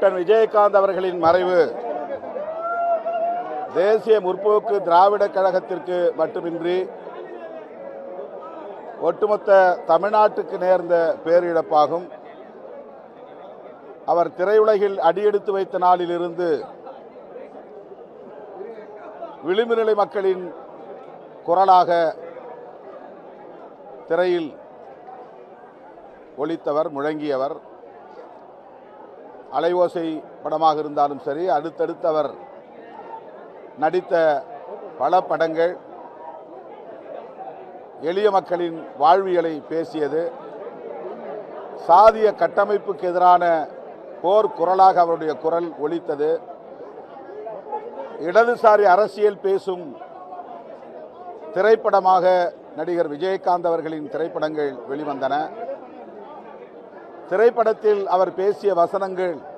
captain Vijayakanth அவர்களின் மறைவு தேசிய முற்போக்கு திராவிட கழகத்திற்கு மட்டுமின்றி ஒட்டுமொத்த தமிழ்நாட்டுக்கு நேர்ந்த பேரிழப்பாகும் அவர் திரையுலகில் அடியெடுத்து வைத்த நாளிலிருந்து விளிம்பு நிலை மக்களின் குரலாக திரையில் ஒலித்தவர் முழங்கியவர் அலைவோசை படமாக இருந்தாலும் சரி அடுத்தடுத்து அவர் நடித்த பல படங்கள் எளிய மக்களின் வாழ்வியலை பேசியது சாதிய கட்டமைப்புக்கு எதிரான போர் குரலாக அவருடைய குரல் ஒலித்தது இடதுசாரி அரசியல் பேசும் திரைப்படமாக நடிகர் விஜயகாந்த் அவர்களின் திரைப்படங்கள் வெளிவந்தன திரைப்படத்தில் அவர் பேசிய வசனங்கள்